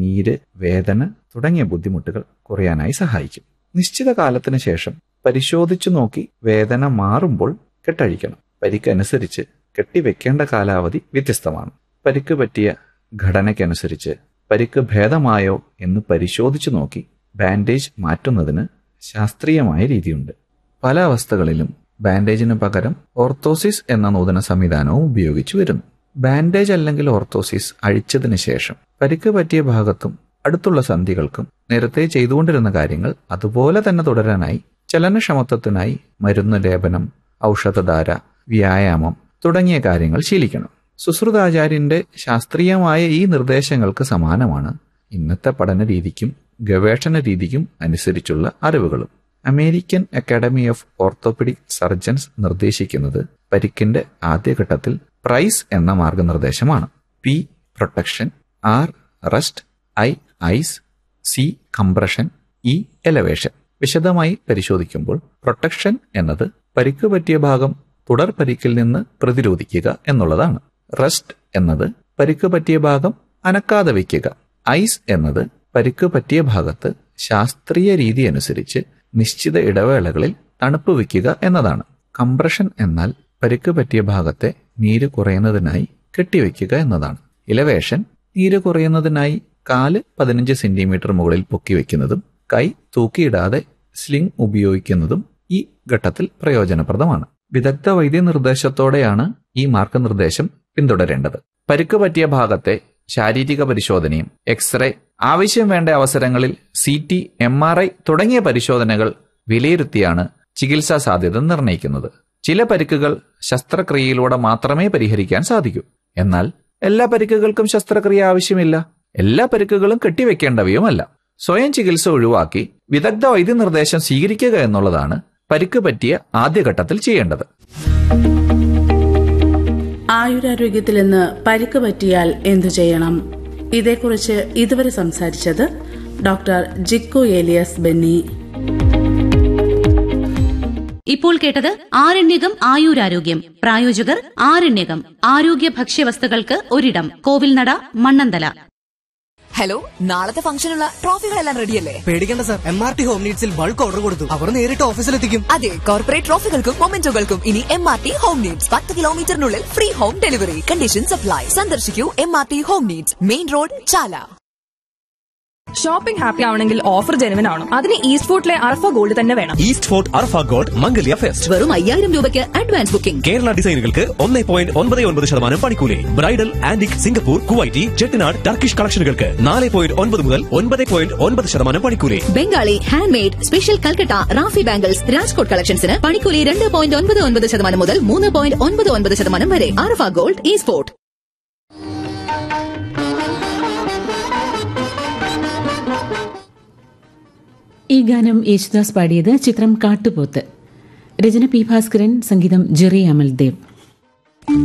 നീര് വേദന തുടങ്ങിയ ബുദ്ധിമുട്ടുകൾ കുറയാനായി സഹായിക്കും നിശ്ചിത കാലത്തിന് ശേഷം പരിശോധിച്ചു നോക്കി വേദന മാറുമ്പോൾ കെട്ടഴിക്കണം പരിക്കനുസരിച്ച് കെട്ടിവെക്കേണ്ട കാലാവധി വ്യത്യസ്തമാണ് പരിക്ക് പറ്റിയ ഘടനയ്ക്കനുസരിച്ച് പരിക്ക് ഭേദമായോ എന്ന് പരിശോധിച്ചു നോക്കി ബാൻഡേജ് മാറ്റുന്നതിന് ശാസ്ത്രീയമായ രീതിയുണ്ട് പല അവസ്ഥകളിലും ബാൻഡേജിന് പകരം ഓർത്തോസിസ് എന്ന നൂതന സംവിധാനവും ഉപയോഗിച്ചു വരുന്നു ബാൻഡേജ് അല്ലെങ്കിൽ ഓർത്തോസിസ് അഴിച്ചതിന് ശേഷം പരിക്ക് പറ്റിയ ഭാഗത്തും അടുത്തുള്ള സന്ധികൾക്കും നേരത്തെ ചെയ്തുകൊണ്ടിരുന്ന കാര്യങ്ങൾ അതുപോലെ തന്നെ തുടരാനായി ചലനക്ഷമത്വത്തിനായി മരുന്ന് ലേപനം ഔഷധധാര വ്യായാമം തുടങ്ങിയ കാര്യങ്ങൾ ശീലിക്കണം സുശ്രുതാചാര്യന്റെ ശാസ്ത്രീയമായ ഈ നിർദ്ദേശങ്ങൾക്ക് സമാനമാണ് ഇന്നത്തെ പഠന രീതിക്കും ഗവേഷണ രീതിക്കും അനുസരിച്ചുള്ള അറിവുകളും American Academy of Orthopaedic Surgeons നിർദ്ദേശിക്കുന്നത് പരിക്കിന്റെ ആദ്യഘട്ടത്തിൽ പ്രൈസ് എന്ന മാർഗനിർദ്ദേശമാണ് P protection R rest I ice C compression E elevation വിശദമായി പരിശോധിക്കുമ്പോൾ പ്രൊട്ടക്ഷൻ എന്നത് പരിക്ക് പറ്റിയ ഭാഗം തുടർ പരിക്കിൽ നിന്ന് പ്രതിരോധിക്കുക എന്നുള്ളതാണ് റെസ്റ്റ് എന്നത് പരിക്ക് പറ്റിയ ഭാഗം അനക്കാതെ വയ്ക്കുക ഐസ് എന്നത് പരിക്ക് പറ്റിയ ഭാഗത്ത് ശാസ്ത്രീയ രീതി അനുസരിച്ച് നിശ്ചിത ഇടവേളകളിൽ തണുപ്പ് വയ്ക്കുക എന്നതാണ് കംപ്രഷൻ എന്നാൽ പരിക്ക് പറ്റിയ ഭാഗത്തെ നീര് കുറയുന്നതിനായി കെട്ടിവെക്കുക എന്നതാണ് ഇലവേഷൻ നീര് കുറയുന്നതിനായി കാല് പതിനഞ്ച് സെന്റിമീറ്റർ മുകളിൽ പൊക്കി വെക്കുന്നതും കൈ തൂക്കിയിടാതെ സ്ലിംഗ് ഉപയോഗിക്കുന്നതും ഈ ഘട്ടത്തിൽ പ്രയോജനപ്രദമാണ് വിദഗ്ധ വൈദ്യനിർദ്ദേശത്തോടെയാണ് ഈ മാർഗനിർദ്ദേശം പിന്തുടരേണ്ടത് പരിക്ക് പറ്റിയ ഭാഗത്തെ ശാരീരിക പരിശോധനയും എക്സ്റേ ആവശ്യം വേണ്ട അവസരങ്ങളിൽ C T M R I തുടങ്ങിയ പരിശോധനകൾ വിലയിരുത്തിയാണ് ചികിത്സാ സാധ്യത നിർണ്ണയിക്കുന്നത് ചില പരിക്കുകൾ ശസ്ത്രക്രിയയിലൂടെ മാത്രമേ പരിഹരിക്കാൻ സാധിക്കൂ എന്നാൽ എല്ലാ പരിക്കുകൾക്കും ശസ്ത്രക്രിയ ആവശ്യമില്ല എല്ലാ പരിക്കുകളും കെട്ടിവെക്കേണ്ടവയുമല്ല സ്വയം ചികിത്സ ഒഴിവാക്കി വിദഗ്ധ വൈദ്യനിർദ്ദേശം സ്വീകരിക്കുക എന്നുള്ളതാണ് പരിക്ക് പറ്റിയ ആദ്യഘട്ടത്തിൽ ചെയ്യേണ്ടത് ആയുരാരോഗ്യത്തിൽ നിന്ന് പരിക്ക് പറ്റിയാൽ എന്തു ചെയ്യണം ഇതേക്കുറിച്ച് ഇതുവരെ സംസാരിച്ചത് ഡോക്ടർ ജിക്കു ഏലിയസ് ബെന്നി ഇപ്പോൾ കേട്ടത് ആരണ്യകം ആയുരാരോഗ്യം പ്രായോജകർ ആരണ്യകം ആരോഗ്യ ഭക്ഷ്യവസ്തുക്കൾക്ക് ഒരിടം കോവിൽനട മണ്ണന്തല ഹലോ നാളത്തെ ഫംഗ്ഷനുള്ള ട്രോഫികളെല്ലാം റെഡിയല്ലേ പേടിക്കേണ്ട sir M R T home നീഡ്സിൽ ബൾക്ക് ഓർഡർ കൊടുത്തു അവർ നേരിട്ട് ഓഫീസിലെത്തിക്കും അതെ കോർപ്പറേറ്റ് ട്രോഫികൾക്കും മൊമെന്റോകൾക്കും ഇനി M R T home needs പത്ത് കിലോമീറ്ററിനുള്ളിൽ free home delivery condition supply സന്ദർശിക്കൂ M R T home needs main road Chala shopping happy ആവണമെങ്കിൽ ഓഫർ ജെനുവൻ ആണ് അതിന് ഈസ്റ്റ് ഫോർട്ടിലെ അർഫ ഗോൾഡ് തന്നെ വേണം east fort Arfa gold Mangalya fest വെറും അയ്യായിരം രൂപയ്ക്ക് അഡ്വാൻസ് ബുക്കിംഗ് കേരള ഡിസൈനുകൾക്ക് ഒന്നേ പോയിന്റ് ഒൻപത് ഒൻപത് ശതമാനം പണിക്കൂലി bridal antique Singapore Kuwaiti Chettinad Turkish കളക്ഷനുകൾക്ക് നാല് പോയിന്റ് ഒൻപത് മുതൽ ഒൻപത് പോയിന്റ് ഒൻപത് ശതമാനം പണിക്കൂലി Bengali handmade special Calcutta Rafi bangles Rajkot കളക്ഷൻസിന് പണിക്കൂലി രണ്ട് പോയിന്റ് ഒൻപത് ഒൻപത് ശതമാനം മുതൽ മൂന്ന് പോയിന്റ് ഒൻപത് ഒൻപത് ശതമാനം വരെ അർഫ ഗോൾഡ് ഈ സ്പോർട്ട് ഈ ഗാനം യേശുദാസ് പാടിയത് ചിത്രം കാട്ടുപോത്ത് രചന പി ഭാസ്കരൻ സംഗീതം ജെറി അമൽദേവ്